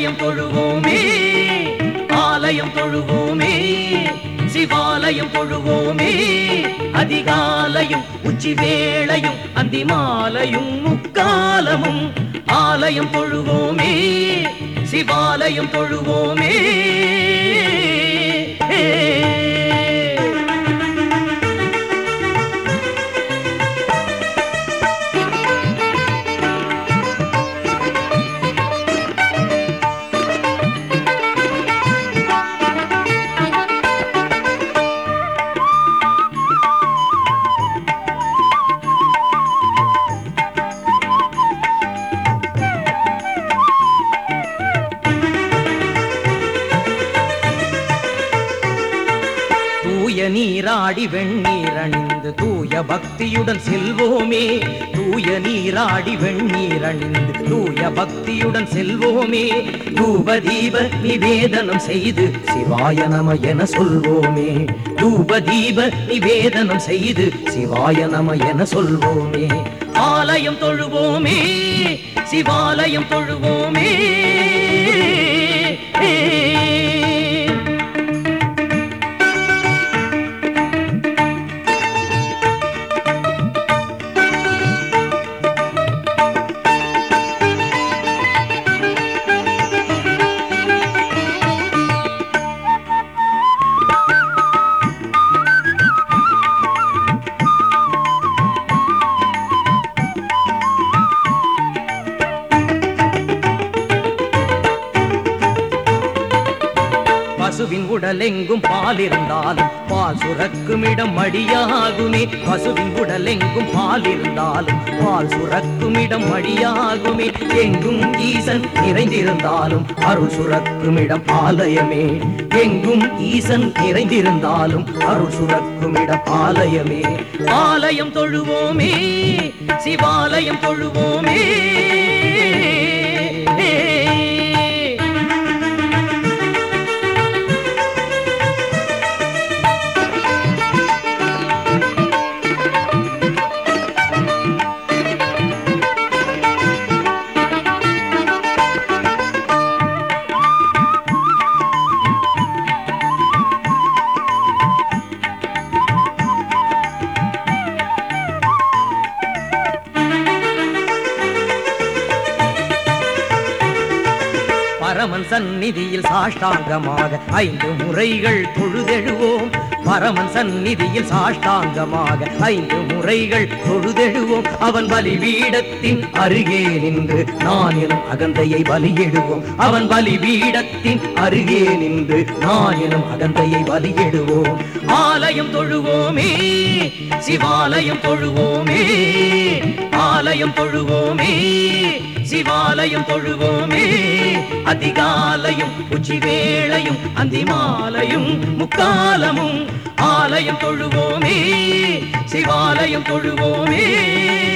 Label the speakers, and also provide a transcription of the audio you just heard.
Speaker 1: ஆலயம் தொழுவோமே ஆலயம் தொழுவோமே சிவாலயம் தொழுவோமே அதிகாலையும் உச்சி வேளையும் அந்தி மாலையும் முக்காலமும் ஆலயம் தொழுவோமே சிவாலயம் தொழுவோமே தூய நீராடி வெண்ணீர் அணிந்து தூய பக்தியுடன் செல்வோமே தூய நீராடி வெண்ணீர் அணிந்து தூய பக்தியுடன் செல்வோமே தூப தீப நிவேதனம் செய்து சிவாய நம என சொல்வோமே தூப தீப நிவேதனம் செய்து சிவாய நம என சொல்வோமே ஆலயம் தொழுவோமே சிவாலயம் தொழுவோமே பசுவின் உடலெங்கும் பால் இருந்தாலும் பால் சுரக்கும் இடம் மடியாகுமே பசுவின் உடலெங்கும் பால் இருந்தாலும் பால் சுரக்கும் இடம் மடியாகுமே எங்கும் ஈசன் நிறைந்திருந்தாலும் அருள் சுரக்கும் இடம் ஆலயமே எங்கும் ஈசன் நிறைந்திருந்தாலும் அருள் சுரக்கும் இடம் ஆலயமே ஆலயம் தொழுவோமே சிவாலயம் தொழுவோமே பரமன் சந்நிதியில் சாஷ்டாங்கமாக ஐந்து முறைகள் தொழுதெழுவோம் பரமன் சந்நிதியில் சாஷ்டாங்கமாக ஐந்து முறைகள் தொழுதெழுவோம் அவன் பலிபீடத்தின் அருகே நின்று நான் எனும் அகந்தையை பலியிடுவோம் அவன் பலிபீடத்தின் அருகே நின்று நான் எனும் அகந்தையை பலியிடுவோம் ஆலயம் தொழுவோமே சிவாலயம் தொழுவோமே ஆலயம் தொழுவோமே சிவாலயம் தொழுவோமே அதிகாலையும் உச்சி வேளையும் அந்தி மாலையும் முக்காலமும் ஆலயம் தொழுவோமே சிவாலயம் தொழுவோமே